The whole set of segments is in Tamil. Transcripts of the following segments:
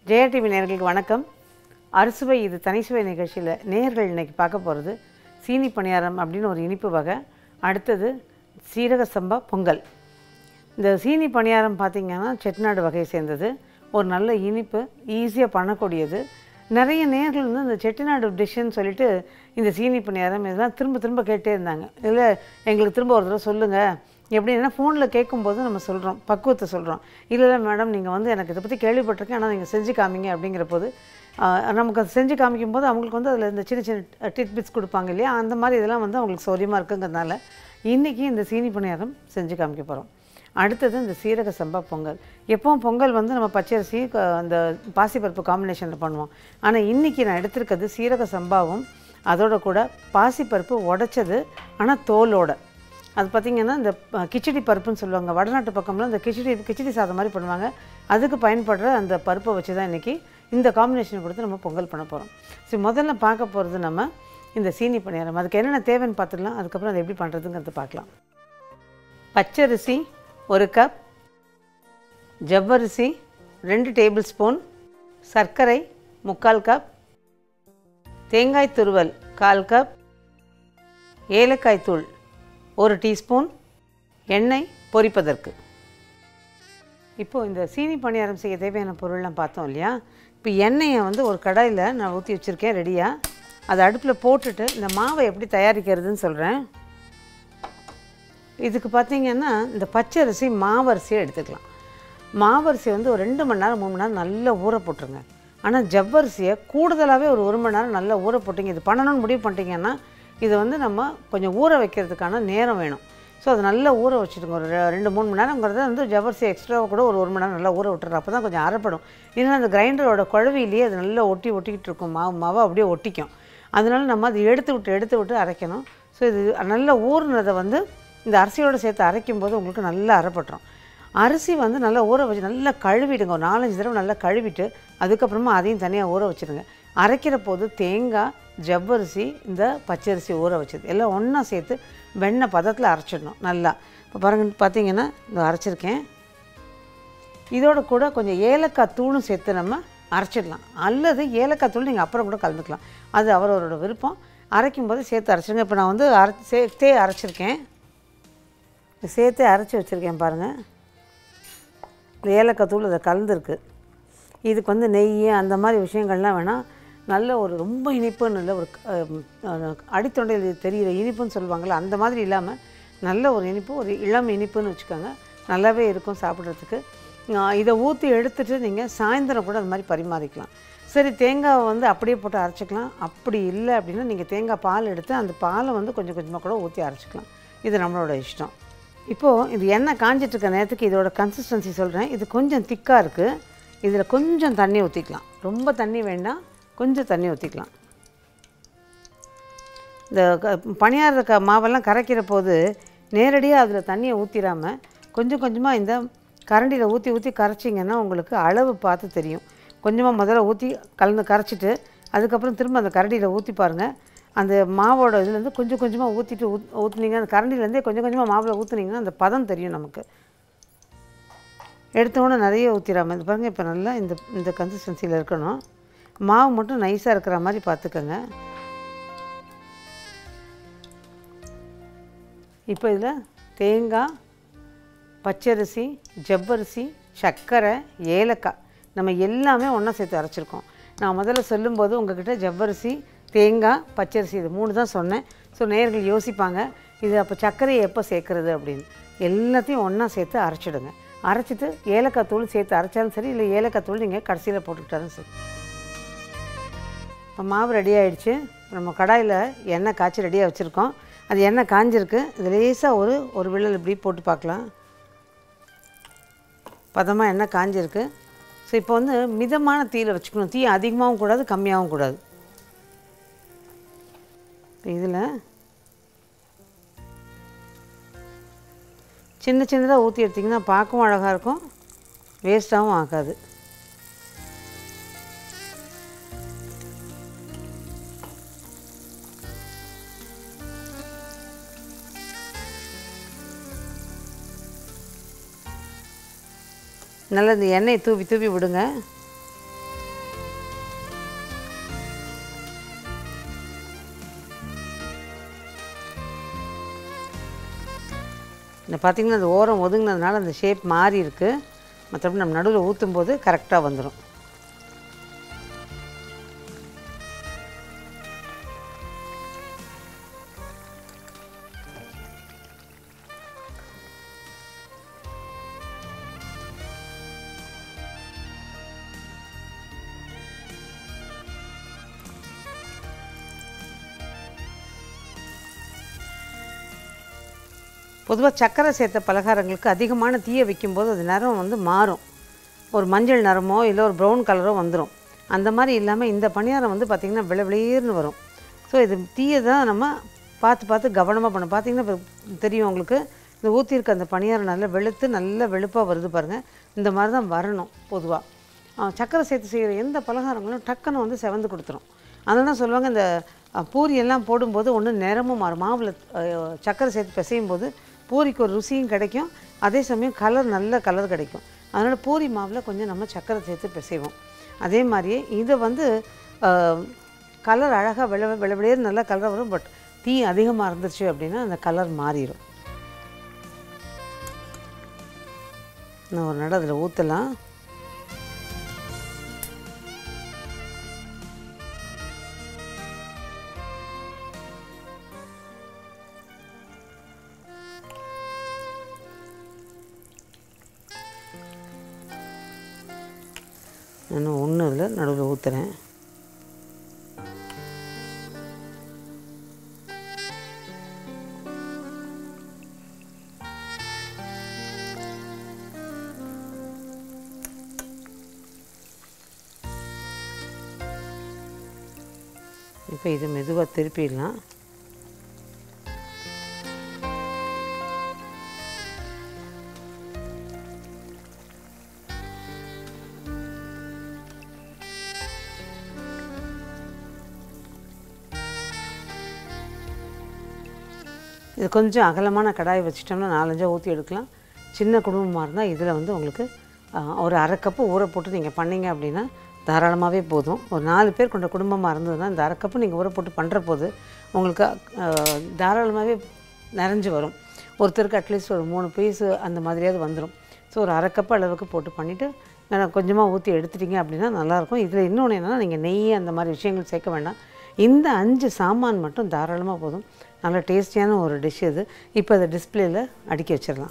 ஜெயா டிவி நேயர்களுக்கு வணக்கம் அறுசுவை இது தனிசுவை நிகழ்ச்சியில் நேயர்கள் இன்னைக்கு பார்க்க போகிறது சீனி பணியாரம் அப்படின்னு ஒரு இனிப்பு வகை அடுத்தது சீரக சம்பா பொங்கல் இந்த சீனி பணியாரம் பார்த்திங்கன்னா செட்டிநாடு வகையை சேர்ந்தது ஒரு நல்ல இனிப்பு ஈஸியாக பண்ணக்கூடியது நிறைய நேர்கள் வந்து இந்த செட்டிநாடு டிஷ்ஷுன்னு சொல்லிட்டு இந்த சீனி பணியாரம் இதெல்லாம் திரும்ப திரும்ப கேட்டே இருந்தாங்க இல்லை எங்களுக்கு திரும்ப ஒரு தடவை சொல்லுங்கள் எப்படின்னா ஃபோனில் கேட்கும்போது நம்ம சொல்கிறோம் பக்குவத்தை சொல்கிறோம் இல்லை இல்லை மேடம் நீங்கள் வந்து எனக்கு இதை பற்றி கேள்விப்பட்டிருக்கேன் ஆனால் நீங்கள் செஞ்சு காமிங்க அப்படிங்கிற போது ஆஹ், நமக்கு அது செஞ்சு காமிக்கும் போது அவங்களுக்கு வந்து அதில் இந்த சின்ன சின்ன டிட்பிட்ஸ் கொடுப்பாங்க இல்லையா அந்த மாதிரி இதெல்லாம் வந்து அவங்களுக்கு சௌரியமாக இருக்குங்கிறதுனால இன்றைக்கி இந்த சீனி பணியாரம் செஞ்சு காமிக்க போகிறோம் அடுத்தது இந்த சீரக சம்பா பொங்கல் எப்பவும் பொங்கல் வந்து நம்ம பச்சரிசி க- அந்த பாசிப்பருப்பு காம்பினேஷனில் பண்ணுவோம் ஆனால் இன்றைக்கி நான் எடுத்திருக்கிறது சீரக சம்பாவும் அதோட கூட பாசிப்பருப்பு உடைச்சது ஆனால் தோலோட அது பார்த்திங்கன்னா இந்த ப- கிச்சடி பருப்புன்னு சொல்லுவாங்க வடநாட்டு பக்கம்லாம் இந்த கிச்சடி கிச்சடி சாதம் மாதிரி பண்ணுவாங்க அதுக்கு பயன்படுற அந்த பருப்பை வச்சு தான் இன்றைக்கி இந்த காம்பினேஷன் கொடுத்து நம்ம பொங்கல் பண்ண போகிறோம் சரி முதல்ல பார்க்க போகிறது நம்ம இந்த சீனி பணியாரம் அதுக்கு என்னென்ன தேவைன்னு பார்த்துடலாம் அதுக்கப்புறம் அதை எப்படி பண்ணுறதுங்கிறத பார்க்கலாம் பச்சரிசி ஒரு கப் ஜவ்வரிசி ரெண்டு டேபிள் ஸ்பூன் சர்க்கரை முக்கால் கப் தேங்காய் துருவல் கால் கப் ஏலக்காய் தூள் ஒரு டீஸ்பூன் எண்ணெய் பொரிப்பதற்கு இப்போது இந்த சீனி பணியாரம் செய்ய தேவையான பொருள்லாம் பார்த்தோம் இல்லையா இப்போ எண்ணெயை வந்து ஒரு கடாயில் நான் ஊற்றி வச்சுருக்கேன் ரெடியாக அதை அடுப்பில் போட்டுட்டு இந்த மாவை எப்படி தயாரிக்கிறதுன்னு சொல்கிறேன் இதுக்கு பார்த்தீங்கன்னா இந்த பச்சரிசி மாவரிசியை எடுத்துக்கலாம் மாவரிசி வந்து ஒரு ரெண்டு மணி நேரம் மூணு மணி நேரம் நல்லா ஊற போட்டுருங்க ஆனால் ஜவ்வரிசியை கூடுதலாகவே ஒரு ஒரு மணி நேரம் நல்லா ஊற போட்டிங்க இது பண்ணணும்னு முடிவு பண்ணிட்டீங்கன்னா இது வந்து நம்ம கொஞ்சம் ஊற வைக்கிறதுக்கான நேரம் வேணும் ஸோ அது நல்லா ஊற வச்சுடுங்க ஒரு ரெ- ரெண்டு மூணு மணி நேரங்கிறத வந்து ஜவ்வரிசி எக்ஸ்ட்ராவாக கூட ஒரு ஒரு மணி நேரம் நல்லா ஊற விட்டுறோம் அப்போ தான் கொஞ்சம் அரைப்படும் இல்லைன்னா அந்த கிரைண்டரோட குழவிலேயே அது நல்லா ஒட்டி ஒட்டிக்கிட்டு இருக்கும் மாவு மாவை அப்படியே ஒட்டிக்கும் அதனால நம்ம அதை எடுத்து விட்டு எடுத்து விட்டு அரைக்கணும் ஸோ இது நல்லா ஊறினதை வந்து இந்த அரிசியோடு சேர்த்து அரைக்கும் போது உங்களுக்கு நல்லா அரைப்பட்டுரும் அரிசி வந்து நல்லா ஊற வச்சு நல்லா கழுவிடுங்க ஒரு நாலஞ்சு தடவை நல்லா கழுவிட்டு அதுக்கப்புறமா அதையும் தனியாக ஊற வச்சுடுங்க அரைக்கிற போது தேங்காய் ஜவ்வரிசி இந்த பச்சரிசி ஊற வச்சது எல்லாம் ஒன்றா சேர்த்து வெண்ணெய் பதத்தில் அரைச்சிடணும் நல்லா இப்போ பாருங்க பார்த்தீங்கன்னா இந்த அரைச்சிருக்கேன் இதோட கூட கொஞ்சம் ஏலக்காய் தூளும் சேர்த்து நம்ம அரைச்சிடலாம் அல்லது ஏலக்காய் தூள் நீங்கள் அப்புறம் கூட கலந்துக்கலாம் அது அவரவரோட விருப்பம் அரைக்கும் போது சேர்த்து அரைச்சிடுங்க இப்போ நான் வந்து அரை சேர்த்தே அரைச்சிருக்கேன் சேர்த்தே அரைச்சி வச்சுருக்கேன் பாருங்கள் இந்த ஏலக்காய் தூள் இதை கலந்துருக்கு இதுக்கு வந்து நெய் அந்த மாதிரி விஷயங்கள்லாம் வேணால் நல்ல ஒரு ரொம்ப இனிப்புன்னு இல்லை ஒரு அஹ், அஹ், அடித்தொண்டையில் தெரிகிற இனிப்புன்னு சொல்லுவாங்கள்ல அந்த மாதிரி இல்லாமல் நல்ல ஒரு இனிப்பு ஒரு இளம் இனிப்புன்னு வச்சுக்கோங்க நல்லாவே இருக்கும் சாப்பிட்றதுக்கு ஆஹ், இதை ஊற்றி எடுத்துட்டு நீங்கள் சாயந்தரம் கூட அது மாதிரி பரிமாறிக்கலாம் சரி தேங்காவை வந்து அப்படியே போட்டு அரைச்சிக்கலாம் அப்படி இல்லை அப்படின்னா நீங்கள் தேங்காய் பால் எடுத்து அந்த பாலை வந்து கொஞ்சம் கொஞ்சமாக கூட ஊற்றி அரைச்சிக்கலாம் இது நம்மளோட இஷ்டம் இப்போது இது எண்ணெய் காஞ்சிட்டு இருக்க நேரத்துக்கு இதோட கன்சிஸ்டன்சி சொல்கிறேன் இது கொஞ்சம் திக்காக இருக்குது இதில் கொஞ்சம் தண்ணி ஊற்றிக்கலாம் ரொம்ப தண்ணி வேண்டாம் கொஞ்சம் தண்ணி ஊற்றிக்கலாம் இந்த க- பணியார க மாவெல்லாம் கரைக்கிற போது நேரடியாக அதில் தண்ணியை ஊற்றிடாமல் கொஞ்சம் கொஞ்சமாக இந்த கரண்டியில் ஊற்றி ஊற்றி கரைச்சிங்கன்னா உங்களுக்கு அளவு பார்த்து தெரியும் கொஞ்சமாக முதல்ல ஊற்றி கலந்து கரைச்சிட்டு அதுக்கப்புறம் திரும்ப அந்த கரண்டியில் ஊற்றி பாருங்கள் அந்த மாவோட இதுலேருந்து கொஞ்சம் கொஞ்சமாக ஊற்றிட்டு ஊத் ஊற்றுனீங்க அந்த கரண்டிலேருந்தே கொஞ்சம் கொஞ்சமாக மாவில் ஊற்றுனீங்கன்னா அந்த பதம் தெரியும் நமக்கு எடுத்த உடனே நிறைய ஊற்றிடாமல் இது பாருங்கள் இப்போ நல்லா இந்த இந்த கன்சிஸ்டன்சியில் இருக்கணும் மாவு மட்டும் நைஸாக இருக்கிற மாதிரி பார்த்துக்கோங்க இப்போ இதில் தேங்காய் பச்சரிசி ஜவ்வரிசி சர்க்கரை ஏலக்காய் நம்ம எல்லாமே ஒன்றா சேர்த்து அரைச்சிருக்கோம் நான் முதல்ல சொல்லும்போது உங்ககிட்ட ஜவ்வரிசி தேங்காய் பச்சரிசி இது மூணு தான் சொன்னேன் ஸோ நேயர்கள் யோசிப்பாங்க இது அப்போ சர்க்கரையை எப்போ சேர்க்குறது அப்படின்னு எல்லாத்தையும் ஒன்றா சேர்த்து அரைச்சிடுங்க அரைச்சிட்டு ஏலக்காய் தூள் சேர்த்து அரைச்சாலும் சரி இல்லை ஏலக்காய் தூள் நீங்கள் கடைசியில் போட்டுக்கிட்டாலும் சரி இப்போ மாவு ரெடி ஆயிடுச்சு நம்ம கடாயில் எண்ணெய் காய்ச்சி ரெடியாக வச்சுருக்கோம் அது எண்ணெய் காஞ்சிருக்கு இது லேசாக ஒரு ஒரு விழல் இப்படி போட்டு பார்க்கலாம் பதமாக எண்ணெய் காஞ்சிருக்கு ஸோ இப்போ வந்து மிதமான தீயில் வச்சுக்கணும் தீ அதிகமாகவும் கூடாது கம்மியாகவும் கூடாது இதில் சின்ன சின்னதாக ஊற்றி எடுத்திங்கன்னா பார்க்கவும் அழகாக இருக்கும் வேஸ்ட்டாகவும் ஆகாது நல்லா இந்த எண்ணெயை தூவி தூவி விடுங்க இந்த பார்த்திங்கன்னா அந்த ஓரம் ஒதுங்கினதுனால அந்த ஷேப் மாறி இருக்குது மற்றபடி நம்ம நடுவில் ஊற்றும் போது கரெக்டாக வந்துடும் பொதுவாக சர்க்கரை சேர்த்த பலகாரங்களுக்கு அதிகமான தீயை வைக்கும்போது அது நிறம் வந்து மாறும் ஒரு மஞ்சள் நிறமோ இல்லை ஒரு ப்ரௌன் கலரோ வந்துடும் அந்த மாதிரி இல்லாமல் இந்த பணியாரம் வந்து பார்த்திங்கன்னா விளை விளையர்னு வரும் ஸோ இது தீயை தான் நம்ம பார்த்து பார்த்து கவனமாக பண்ணணும் பார்த்திங்கன்னா இப்போ தெரியும் உங்களுக்கு இந்த ஊற்றிருக்க அந்த பணியாரம் நல்லா வெளுத்து நல்லா வெளுப்பாக வருது பாருங்கள் இந்த மாதிரி தான் வரணும் பொதுவாக சர்க்கரை சேர்த்து செய்கிற எந்த பலகாரங்களும் டக்குன்னு வந்து செவந்து கொடுத்துரும் அதனால தான் சொல்லுவாங்க இந்த அஹ், பூரி எல்லாம் போடும்போது ஒன்று நிறமும் மாறும் மாவில் அஹ், சர்க்கரை சேர்த்து பிசையும் போது பூரிக்கு ஒரு ருசியும் கிடைக்கும் அதே சமயம் கலர் நல்ல கலர் கிடைக்கும் அதனால் பூரி மாவில் கொஞ்சம் நம்ம சர்க்கரை சேர்த்து பிசைவோம் அதே மாதிரியே இதை வந்து கலர் அழகாக வெள வெள வெளியேறு நல்லா கலர் வரும் பட் தீ அதிகமாக இருந்துச்சு அப்படின்னா அந்த கலர் மாறிடும் நான் ஒரு நட அதில் ஊற்றலாம் நான் ஒன்று இதில் நடுவில் ஊற்றுறேன் இப்போ இது மெதுவாக திருப்பிடலாம் இது கொஞ்சம் அகலமான கடாய் வச்சிட்டோம்னா நாலஞ்சா ஊற்றி எடுக்கலாம் சின்ன குடும்பமாக இருந்தால் இதில் வந்து உங்களுக்கு ஆ, ஒரு அரை கப்பு ஊற போட்டு நீங்கள் பண்ணீங்க அப்படின்னா தாராளமாகவே போதும் ஒரு நாலு பேர் கொண்ட குடும்பமாக இருந்ததுன்னா இந்த அரை கப்பு நீங்கள் ஊற போட்டு பண்ணுற போது உங்களுக்கு ஆ, தாராளமாகவே நிறைஞ்சு வரும் ஒருத்தருக்கு அட்லீஸ்ட் ஒரு மூணு பீஸு அந்த மாதிரியாவது வந்துடும் ஸோ ஒரு அரை கப் அளவுக்கு போட்டு பண்ணிவிட்டு கொஞ்சமாக ஊற்றி எடுத்துட்டீங்க அப்படின்னா நல்லாயிருக்கும் இதில் இன்னொன்று என்னென்னா நீங்கள் நெய் அந்த மாதிரி விஷயங்கள் சேர்க்க வேண்டாம் இந்த அஞ்சு சாமான் மட்டும் தாராளமாக போதும் நல்ல டேஸ்டியான ஒரு டிஷ் இது இப்போ அதை டிஸ்பிளேயில் அடுக்கி வச்சிடலாம்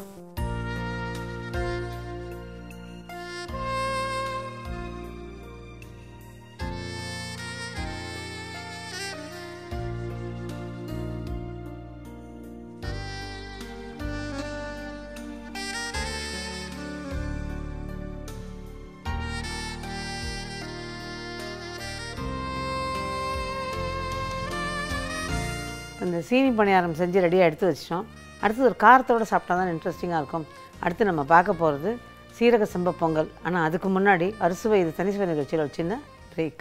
இந்த சீனி பணியாரம் செஞ்சு ரெடியாக எடுத்து வச்சிட்டோம் அடுத்தது ஒரு காரத்தோடு சாப்பிட்டா தான் இன்ட்ரெஸ்டிங்காக இருக்கும் அடுத்து நம்ம பார்க்க போகிறது சீரக சம்ப பொங்கல் ஆனால் அதுக்கு முன்னாடி அறுசுவை இது தனிசுவை நிகழ்ச்சியில் ஒரு சின்ன பிரேக்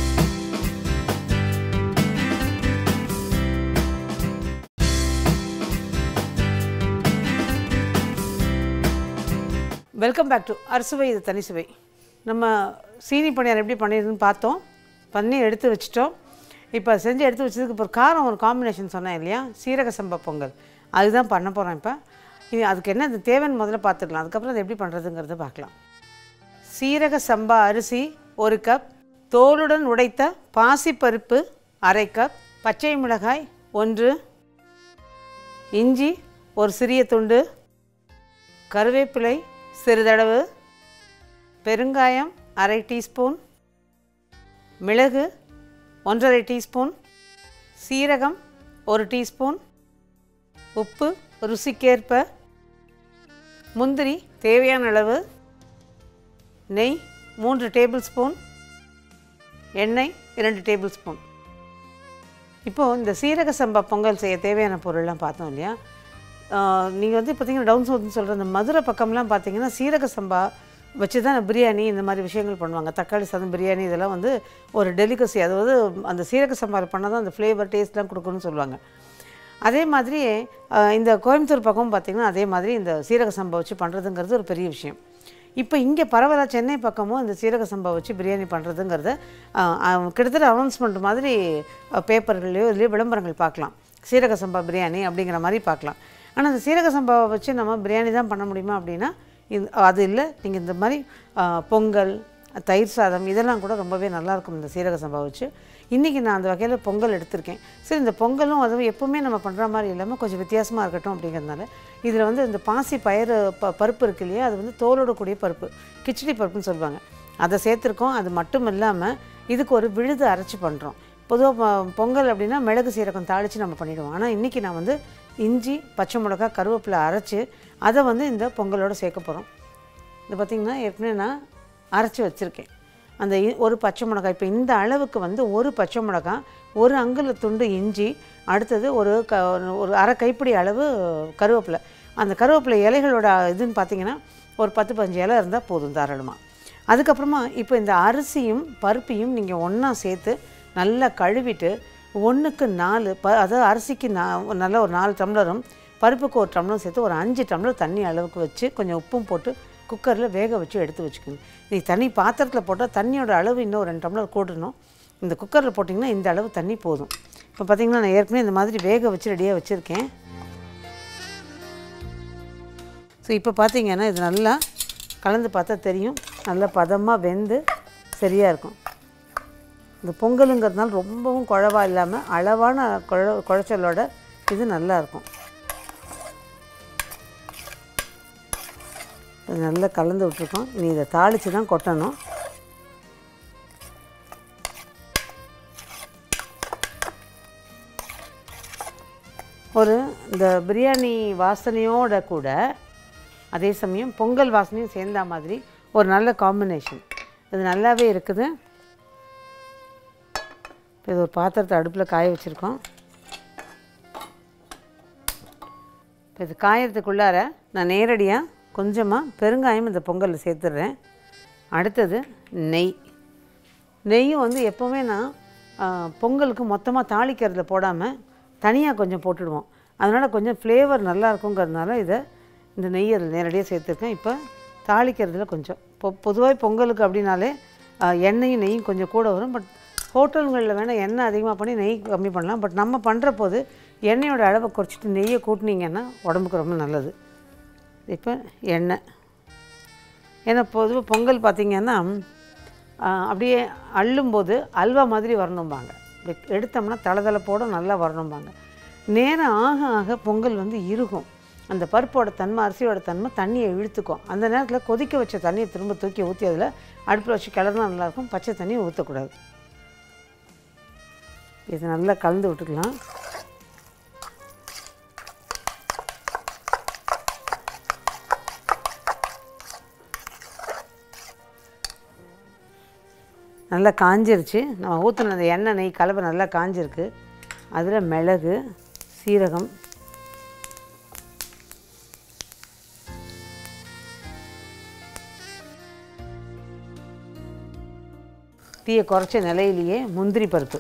வெல்கம் பேக் டு அறுசுவை இது தனிசுவை நம்ம சீனி பணியாரம் எப்படி பண்ணிடுதுன்னு பார்த்தோம் பண்ணி எடுத்து வச்சிட்டோம் இப்போ செஞ்சு எடுத்து வச்சதுக்கு இப்போ காரம் ஒரு காம்பினேஷன் சொன்னேன் இல்லையா சீரக சம்பா பொங்கல் அதுதான் பண்ண போகிறோம் இப்போ இது அதுக்கு என்ன இது தேவைன்னு முதல்ல பார்த்துக்கலாம் அதுக்கப்புறம் அது எப்படி பண்ணுறதுங்கிறத பார்க்கலாம் சீரக சம்பா அரிசி ஒரு கப் தோலுடன் உடைத்த பாசிப்பருப்பு அரை கப் பச்சை மிளகாய் ஒன்று இஞ்சி ஒரு சிறிய துண்டு கருவேப்பிலை சிறிதளவு பெருங்காயம் அரை டீஸ்பூன் மிளகு ஒன்றரை டீஸ்பூன் சீரகம் ஒரு டீஸ்பூன் உப்பு ருசிக்கேற்ப முந்திரி தேவையான அளவு நெய் மூன்று டேபிள் ஸ்பூன் எண்ணெய் இரண்டு டேபிள் ஸ்பூன் இப்போது இந்த சீரக சம்பா பொங்கல் செய்ய தேவையான பொருள்லாம் பார்த்தோம் இல்லையா நீங்கள் வந்து பார்த்தீங்கன்னா டவுன் சவுத்னு சொல்கிற இந்த மதுரை பக்கம்லாம் பார்த்தீங்கன்னா சீரக சம்பா வச்சு தான் பிரியாணி இந்த மாதிரி விஷயங்கள் பண்ணுவாங்க தக்காளி சாதம் பிரியாணி இதெல்லாம் வந்து ஒரு டெலிகசி அதாவது அந்த சீரக சம்பாவில் பண்ணால் தான் அந்த ஃப்ளேவர் டேஸ்ட்லாம் கொடுக்குன்னு சொல்லுவாங்க அதே மாதிரி அஹ், இந்த கோயம்புத்தூர் பக்கம் பார்த்திங்கன்னா அதே மாதிரி இந்த சீரக சம்பா வச்சு பண்ணுறதுங்கிறது ஒரு பெரிய விஷயம் இப்போ இங்கே பரவலாக சென்னை பக்கமும் இந்த சீரக சம்பா வச்சு பிரியாணி பண்ணுறதுங்கிறத அஹ், அஹ், கிட்டத்தட்ட அனௌன்ஸ்மெண்ட் மாதிரி பேப்பர்கள்லையோ இதுலேயோ விளம்பரங்கள் பார்க்கலாம் சீரக சம்பா பிரியாணி அப்படிங்கிற மாதிரி பார்க்கலாம் ஆனால் அந்த சீரக சம்பாவை வச்சு நம்ம பிரியாணி தான் பண்ண முடியுமா அப்படின்னா இது அது இல்லை நீங்கள் இந்த மாதிரி ஆ, பொங்கல் தயிர் சாதம் இதெல்லாம் கூட ரொம்பவே நல்லாயிருக்கும் இந்த சீரக சம்பா வச்சு இன்றைக்கி நான் அந்த வகையில் பொங்கல் எடுத்திருக்கேன் சரி இந்த பொங்கலும் அதுவும் எப்பவுமே நம்ம பண்ணுற மாதிரி இல்லாமல் கொஞ்சம் வித்தியாசமாக இருக்கட்டும் அப்படிங்கிறதுனால இதில் வந்து இந்த பாசி பயிறு ப பருப்பு இருக்கு இல்லையா அது வந்து தோலோட கூடிய பருப்பு கிச்சடி பருப்புன்னு சொல்லுவாங்க அதை சேர்த்துருக்கோம் அது மட்டும் இல்லாமல் இதுக்கு ஒரு விழுது அரைச்சி பண்ணுறோம் பொதுவாக பொங்கல் அப்படின்னா மிளகு சீரகம் தாளித்து நம்ம பண்ணிடுவோம் ஆனால் இன்றைக்கி நான் வந்து இஞ்சி பச்சை மிளகா கருவேப்பிலை அரைச்சி அதை வந்து இந்த பொங்கலோட சேர்க்க போகிறோம் இது பார்த்திங்கன்னா ஏற்கனவே நான் அரைச்சி வச்சுருக்கேன் அந்த இ- ஒரு பச்சை மிளகாய் இப்போ இந்த அளவுக்கு வந்து ஒரு பச்சை மிளகாய் ஒரு அங்குல துண்டு இஞ்சி அடுத்தது ஒரு க ஒரு அரை கைப்பிடி அளவு கருவேப்பிலை அந்த கருவேப்பிலை இலைகளோட இதுன்னு பார்த்தீங்கன்னா ஒரு பத்து பதினஞ்சு இலை இருந்தால் போதும் தாராளமாக அதுக்கப்புறமா இப்போ இந்த அரிசியும் பருப்பையும் நீங்கள் ஒன்றா சேர்த்து நல்லா கழுவிட்டு ஒன்றுக்கு நாலு ப அதாவது அரிசிக்கு நா நல்ல ஒரு நாலு டம்ளரும் பருப்புக்கு ஒரு டம்ளரும் சேர்த்து ஒரு அஞ்சு டம்ளர் தண்ணி அளவுக்கு வச்சு கொஞ்சம் உப்பும் போட்டு குக்கரில் வேக வச்சு எடுத்து வச்சுக்கோங்க நீ தண்ணி பாத்திரத்தில் போட்டால் தண்ணியோட அளவு இன்னும் ஒரு ரெண்டு டம்ளர் கூட்டணும் இந்த குக்கரில் போட்டிங்கன்னா இந்த அளவு தண்ணி போதும் இப்போ பார்த்தீங்கன்னா நான் ஏற்கனவே இந்த மாதிரி வேக வச்சு ரெடியாக வச்சுருக்கேன் ஸோ இப்போ பார்த்தீங்கன்னா இது நல்லா கலந்து பார்த்தா தெரியும் நல்லா பதமாக வெந்து சரியாக இருக்கும் இந்த பொங்கலுங்கிறதுனால ரொம்பவும் குழவா இல்லாமல் அளவான குழ குழைச்சலோட இது நல்லா இருக்கும் இது நல்லா கலந்து விட்ருக்கோம் நீ இதை தாளித்து தான் கொட்டணும் ஒரு இந்த பிரியாணி வாசனையோட கூட அதே சமயம் பொங்கல் வாசனையும் சேர்ந்தா மாதிரி ஒரு நல்ல காம்பினேஷன் இது நல்லாவே இருக்குது இப்போ இது ஒரு பாத்திரத்தை அடுப்பில் காய வச்சுருக்கோம் இப்போ இது காயறதுக்குள்ளார நான் நேரடியாக கொஞ்சமாக பெருங்காயம் இந்த பொங்கலில் சேர்த்துடுறேன் அடுத்தது நெய் நெய்யும் வந்து எப்போவுமே நான் ஆ, பொங்கலுக்கு மொத்தமாக தாளிக்கிறதுல போடாமல் தனியாக கொஞ்சம் போட்டுடுவோம் அதனால் கொஞ்சம் ஃப்ளேவர் நல்லா இருக்குங்கிறதுனால இதை இந்த நெய் அதில் நேரடியாக சேர்த்துருக்கேன் இப்போ தாளிக்கிறதுல கொஞ்சம் இப்போ பொதுவாக பொங்கலுக்கு அப்படின்னாலே ஆ, எண்ணெயும் நெய்யும் கொஞ்சம் கூட வரும் பட் ஹோட்டல்களில் வேணால் எண்ணெய் அதிகமாக பண்ணி நெய் கம்மி பண்ணலாம் பட் நம்ம பண்ணுற போது எண்ணெயோட அளவை குறைச்சிட்டு நெய்யை கூட்டினீங்கன்னா உடம்புக்கு ரொம்ப நல்லது இப்போ எண்ணெய் ஏன்னா பொதுவாக பொங்கல் பார்த்திங்கன்னா ஆ, அப்படியே அள்ளும்போது அல்வா மாதிரி வரணும்பாங்க வெ- எடுத்தோம்னா தளதளப்போட நல்லா வரணும்பாங்க நேரம் ஆக ஆக பொங்கல் வந்து இறுகும் அந்த பருப்போட தன்மை அரிசியோட தன்மை தண்ணியை இழுத்துக்கும் அந்த நேரத்தில் கொதிக்க வச்ச தண்ணியை திரும்ப தூக்கி ஊற்றி அதில் அடுப்பில் வச்சு கிளறினா நல்லாயிருக்கும் பச்சை தண்ணியை ஊற்றக்கூடாது இது நல்லா கலந்து விட்டுக்கலாம் நல்லா காஞ்சிருச்சு நம்ம ஊற்றின அந்த எண்ணெய் நெய் கலவை நல்லா காஞ்சிருக்கு அதில் மிளகு சீரகம் தீயை குறைச்ச நிலையிலேயே முந்திரி பருப்பு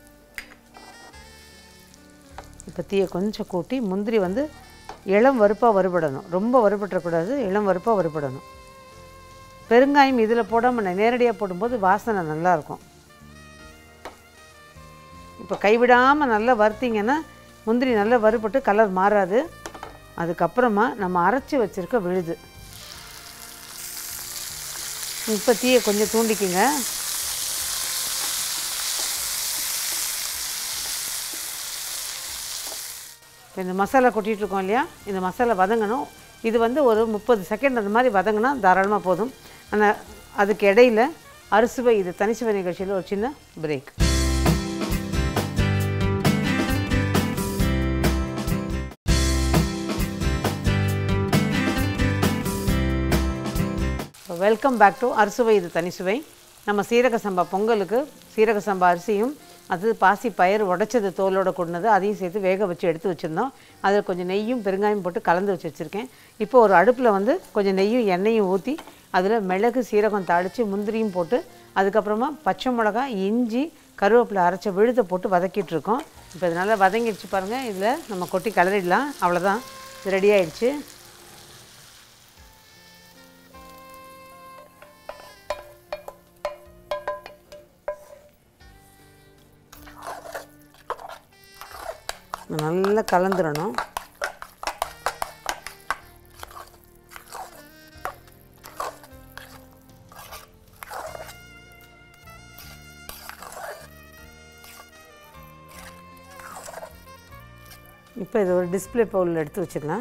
இப்போ தீயை கொஞ்சம் கூட்டி முந்திரி வந்து இளம் வறுப்பாக வறுபடணும் ரொம்ப வறுபட்டுறக்கூடாது இளம் வறுப்பாக வறுபடணும் பெருங்காயம் இதில் போடாமல் நேரடியாக போடும்போது வாசனை நல்லாயிருக்கும் இப்போ கைவிடாமல் நல்லா வறுத்தீங்கன்னா முந்திரி நல்லா வறுபட்டு கலர் மாறாது அதுக்கப்புறமா நம்ம அரைச்சி வச்சுருக்க விழுது இப்போ தீயை கொஞ்சம் தூண்டிக்குங்க இப்போ இந்த மசாலா கொட்டிகிட்டு இருக்கோம் இல்லையா இந்த மசாலா வதங்கணும் இது வந்து ஒரு முப்பது செகண்ட் அந்த மாதிரி வதங்கினா தாராளமாக போதும் ஆனால் அதுக்கு இடையில அறுசுவை இது தனிச்சுவை நிகழ்ச்சியில் ஒரு சின்ன பிரேக் வெல்கம் பேக் டு அறுசுவை இது தனிசுவை நம்ம சீரக சம்பா பொங்கலுக்கு சீரக சம்பா அரிசியும் அது பாசி பயிர் உடைச்சது தோலோட கொண்டது அதையும் சேர்த்து வேக வச்சு எடுத்து வச்சுருந்தோம் அதில் கொஞ்சம் நெய்யும் பெருங்காயம் போட்டு கலந்து வச்சு வச்சுருக்கேன் இப்போ ஒரு அடுப்பில் வந்து கொஞ்சம் நெய்யும் எண்ணெயும் ஊற்றி அதில் மிளகு சீரகம் தாளித்து முந்திரியும் போட்டு அதுக்கப்புறமா பச்சை மிளகாய் இஞ்சி கருவேப்பிலை அரைச்ச விழுதை போட்டு வதக்கிட்டு இருக்கோம் இப்போ இது நல்லா வதங்கிடுச்சு பாருங்கள் இதில் நம்ம கொட்டி கிளறிடலாம் அவ்வளோதான் இது ரெடி ஆயிடுச்சு நல்லா கலந்துடணும் இப்போ இது ஒரு டிஸ்ப்ளே பவுலில் எடுத்து வச்சிடலாம்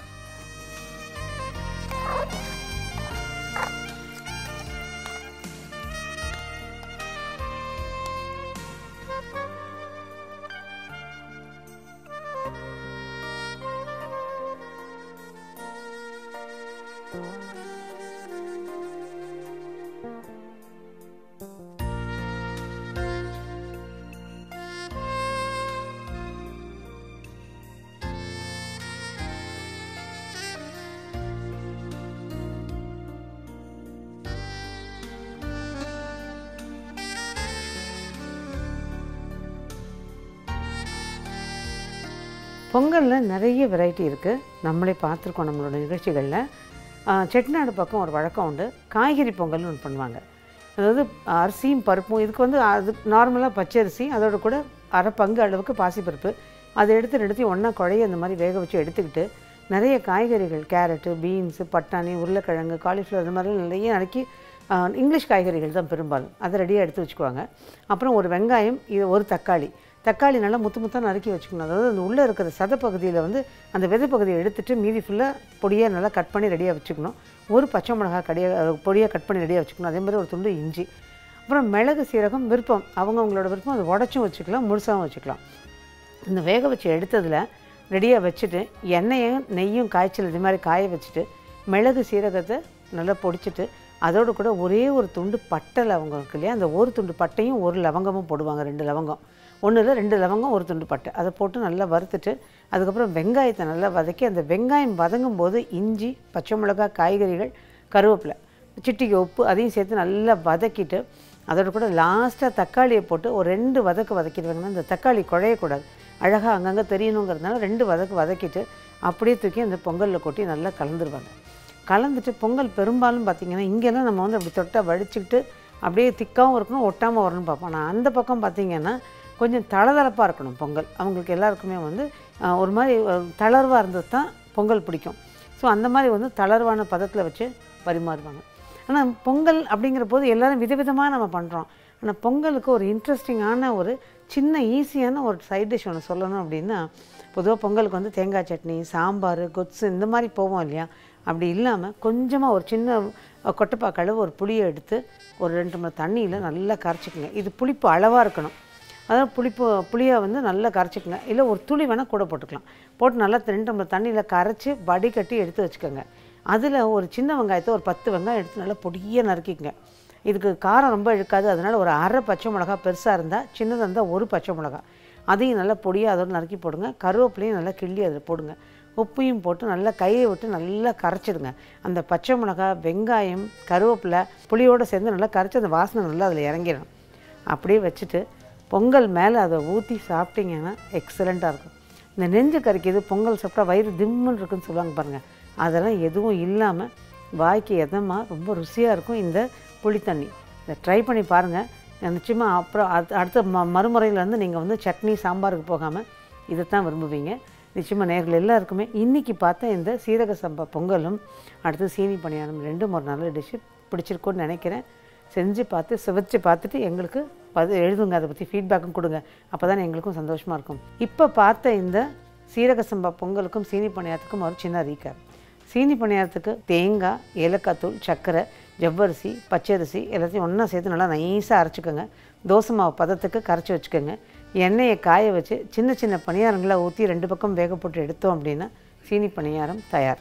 பொங்கலில் நிறைய வெரைட்டி இருக்குது நம்மளே பார்த்துருக்கோம் நம்மளோட நிகழ்ச்சிகளில் செட்டிநாடு பக்கம் ஒரு வழக்கம் உண்டு காய்கறி பொங்கல்னு ஒன்று பண்ணுவாங்க அதாவது அரிசியும் பருப்பும் இதுக்கு வந்து அது நார்மலாக பச்சரிசி அதோட கூட அரை பங்கு அளவுக்கு பாசிப்பருப்பு அதை எடுத்து எடுத்து ஒன்றா குழைய அந்த மாதிரி வேக வச்சு எடுத்துக்கிட்டு நிறைய காய்கறிகள் கேரட்டு பீன்ஸு பட்டாணி உருளைக்கிழங்கு காலிஃப்ளவர் இந்த மாதிரி நிறைய நறுக்கி ஆ, இங்கிலீஷ் காய்கறிகள் தான் பெரும்பாலும் அதை ரெடியாக எடுத்து வச்சுக்குவாங்க அப்புறம் ஒரு வெங்காயம் இது ஒரு தக்காளி தக்காளி நல்லா முத்து முத்தாக நறுக்கி வச்சுக்கணும் அதாவது அந்த உள்ளே இருக்கிற சத பகுதியில் வந்து அந்த விதை பகுதியை எடுத்துட்டு மீதி ஃபுல்லாக பொடியாக நல்லா கட் பண்ணி ரெடியாக வச்சுக்கணும் ஒரு பச்சை மிளகா கடியாக பொடியாக கட் பண்ணி ரெடியாக வச்சுக்கணும் அதே மாதிரி ஒரு துண்டு இஞ்சி அப்புறம் மிளகு சீரகம் விருப்பம் அவங்க அவங்களோட விருப்பம் அதை உடச்சும் வச்சுக்கலாம் முழுசாகவும் வச்சுக்கலாம் இந்த வேக வச்சு எடுத்ததில் ரெடியாக வச்சுட்டு எண்ணெயும் நெய்யும் காய்ச்சல் இது மாதிரி காய வச்சுட்டு மிளகு சீரகத்தை நல்லா பொடிச்சிட்டு அதோடு கூட ஒரே ஒரு துண்டு பட்டை லவங்கம் இருக்கு இல்லையா அந்த ஒரு துண்டு பட்டையும் ஒரு லவங்கமும் போடுவாங்க ரெண்டு லவங்கம் ஒன்றுல ரெண்டு லவங்கம் ஒரு துண்டு பட்டை அதை போட்டு நல்லா வறுத்துட்டு அதுக்கப்புறம் வெங்காயத்தை நல்லா வதக்கி அந்த வெங்காயம் வதங்கும் போது இஞ்சி பச்சை மிளகாய் காய்கறிகள் கருவேப்பிலை சிட்டிக்கு உப்பு அதையும் சேர்த்து நல்லா வதக்கிட்டு அதோட கூட லாஸ்ட்டாக தக்காளியை போட்டு ஒரு ரெண்டு வதக்கு வதக்கிடுவாங்கன்னா இந்த தக்காளி குழையக்கூடாது அழகாக அங்கங்கே தெரியணுங்கிறதுனால ரெண்டு வதக்கு வதக்கிட்டு அப்படியே தூக்கி அந்த பொங்கலில் கொட்டி நல்லா கலந்துருவாங்க கலந்துட்டு பொங்கல் பெரும்பாலும் பார்த்திங்கன்னா இங்கெல்லாம் நம்ம வந்து அப்படி தொட்டால் வடிச்சுக்கிட்டு அப்படியே திக்காகவும் இருக்கணும் ஒட்டாமல் வரணும்னு பார்ப்போம் ஆனால் அந்த பக்கம் பார்த்திங்கன்னா கொஞ்சம் தளதளப்பாக இருக்கணும் பொங்கல் அவங்களுக்கு எல்லாருக்குமே வந்து அஹ், ஒரு மாதிரி தளர்வாக இருந்தது தான் பொங்கல் பிடிக்கும் ஸோ அந்த மாதிரி வந்து தளர்வான பதத்தில் வச்சு பரிமாறுவாங்க ஆனால் பொங்கல் அப்படிங்கிற போது எல்லாரும் விதவிதமாக நம்ம பண்ணுறோம் ஆனால் பொங்கலுக்கு ஒரு இன்ட்ரெஸ்டிங்கான ஒரு சின்ன ஈஸியான ஒரு சைட் டிஷ் ஒன்று சொல்லணும் அப்படின்னா பொதுவாக பொங்கலுக்கு வந்து தேங்காய் சட்னி சாம்பார் கொத்து இந்த மாதிரி போவோம் இல்லையா அப்படி இல்லாமல் கொஞ்சமாக ஒரு சின்ன அஹ், கொட்டைப்பா கழுவு ஒரு புளியை எடுத்து ஒரு ரெண்டு மணி தண்ணியில் நல்லா கரைச்சிக்கங்க இது புளிப்பு அளவாக இருக்கணும் அதாவது புளிப்பு புளியை வந்து நல்லா கரைச்சிக்கங்க இல்லை ஒரு துளி வேணால் கூட போட்டுக்கலாம் போட்டு நல்லா ரெண்டு டம்ளர் தண்ணியில் கரைச்சி வடிகட்டி எடுத்து வச்சுக்கோங்க அதில் ஒரு சின்ன வெங்காயத்தை ஒரு பத்து வெங்காயம் எடுத்து நல்லா பொடியாக நறுக்கிக்கங்க இதுக்கு காரம் ரொம்ப இழுக்காது அதனால் ஒரு அரை பச்சை மிளகா பெருசாக இருந்தால் சின்னதாக இருந்தால் ஒரு பச்சை மிளகா அதையும் நல்லா பொடியாக அதோட நறுக்கி போடுங்க கருவேப்பிலையும் நல்லா கிள்ளி அதில் போடுங்க உப்பையும் போட்டு நல்லா கையை விட்டு நல்லா கரைச்சிடுங்க அந்த பச்சை மிளகா வெங்காயம் கருவேப்பிலை புளியோடு சேர்ந்து நல்லா கரைச்சி அந்த வாசனை நல்லா அதில் இறங்கிடும் அப்படியே வச்சுட்டு பொங்கல் மேலே அதை ஊற்றி சாப்பிட்டீங்கன்னா எக்ஸலண்ட்டாக இருக்கும் இந்த நெஞ்சு கறிக்குது பொங்கல் சாப்பிட்டா வயிறு திம்முன்னு இருக்குன்னு சொல்லுவாங்க பாருங்கள் அதெல்லாம் எதுவும் இல்லாமல் வாய்க்கு எதமாக ரொம்ப ருசியாக இருக்கும் இந்த புளித்தண்ணி இதை ட்ரை பண்ணி பாருங்கள் நிச்சயமாக அப்புறம் அடுத்த அடுத்த ம மறுமுறையிலேருந்து நீங்கள் வந்து சட்னி சாம்பாருக்கு போகாமல் இதைத்தான் விரும்புவீங்க நிச்சயமாக நேர்கள் எல்லாருக்குமே இன்றைக்கி பார்த்த இந்த சீரக சம்பா பொங்கலும் அடுத்து சீனி பணியாரம் ரெண்டும் ஒரு நல்ல டிஷ்ஷு பிடிச்சிருக்கும்னு நினைக்கிறேன் செஞ்சு பார்த்து சுவைச்சு பார்த்துட்டு எங்களுக்கு பது எழுதுங்க அதை பற்றி ஃபீட்பேக்கும் கொடுங்க அப்போ தான் எங்களுக்கும் சந்தோஷமாக இருக்கும் இப்போ பார்த்த இந்த சீரக சம்பா பொங்கலுக்கும் சீனி பணியாரத்துக்கும் ஒரு சின்ன ரீக்கார் சீனி பணியாரத்துக்கு தேங்காய் ஏலக்காய் தூள் சர்க்கரை ஜவ்வரிசி பச்சரிசி எல்லாத்தையும் ஒன்றா சேர்த்து நல்லா நைஸாக அரைச்சிக்கோங்க தோசை மாவு பதத்துக்கு கரைச்சி வச்சுக்கோங்க எண்ணெயை காய வச்சு சின்ன சின்ன பணியாரங்களை ஊற்றி ரெண்டு பக்கம் வேக போட்டு எடுத்தோம் அப்படின்னா சீனி பணியாரம் தயார்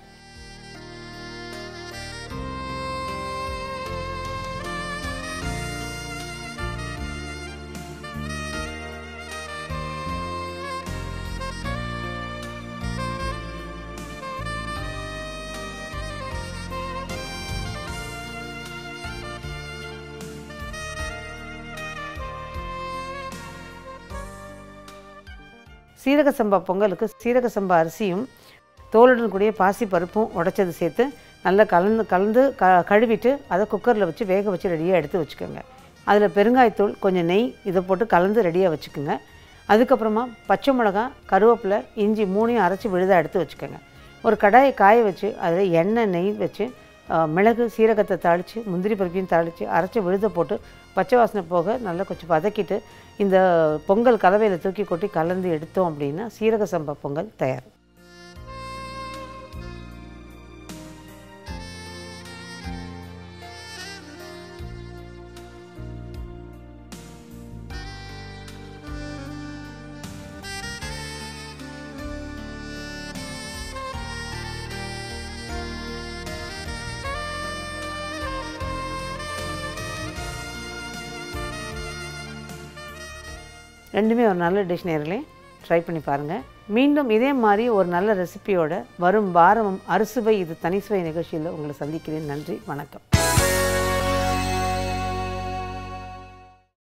சீரக சம்பா பொங்கலுக்கு சீரக சம்பா அரிசியும் தோலுடன் கூடிய பாசி பருப்பும் உடைச்சது சேர்த்து நல்லா கலந்து கலந்து க கழுவிட்டு அதை குக்கரில் வச்சு வேக வச்சு ரெடியாக எடுத்து வச்சுக்கோங்க அதில் பெருங்காயத்தூள் கொஞ்சம் நெய் இதை போட்டு கலந்து ரெடியாக வச்சுக்கோங்க அதுக்கப்புறமா பச்சை மிளகா கருவேப்பிலை இஞ்சி மூணையும் அரைச்சி விழுதாக எடுத்து வச்சுக்கோங்க ஒரு கடாயை காய வச்சு அதில் எண்ணெய் நெய் வச்சு அஹ், மிளகு சீரகத்தை தாளித்து முந்திரி பருப்பையும் தாளித்து அரைச்சி விழுத போட்டு பச்சை வாசனை போக நல்லா கொஞ்சம் வதக்கிட்டு இந்த பொங்கல் கலவையில் தூக்கி கொட்டி கலந்து எடுத்தோம் அப்படின்னா சீரக சம்பா பொங்கல் தயார் ரெண்டுமே ஒரு நல்ல டிஷ் நேர்களே ட்ரை பண்ணி பாருங்கள் மீண்டும் இதே மாதிரி ஒரு நல்ல ரெசிபியோட வரும் வாரம் அறுசுவை இது தனிசுவை நிகழ்ச்சியில் உங்களை சந்திக்கிறேன் நன்றி வணக்கம்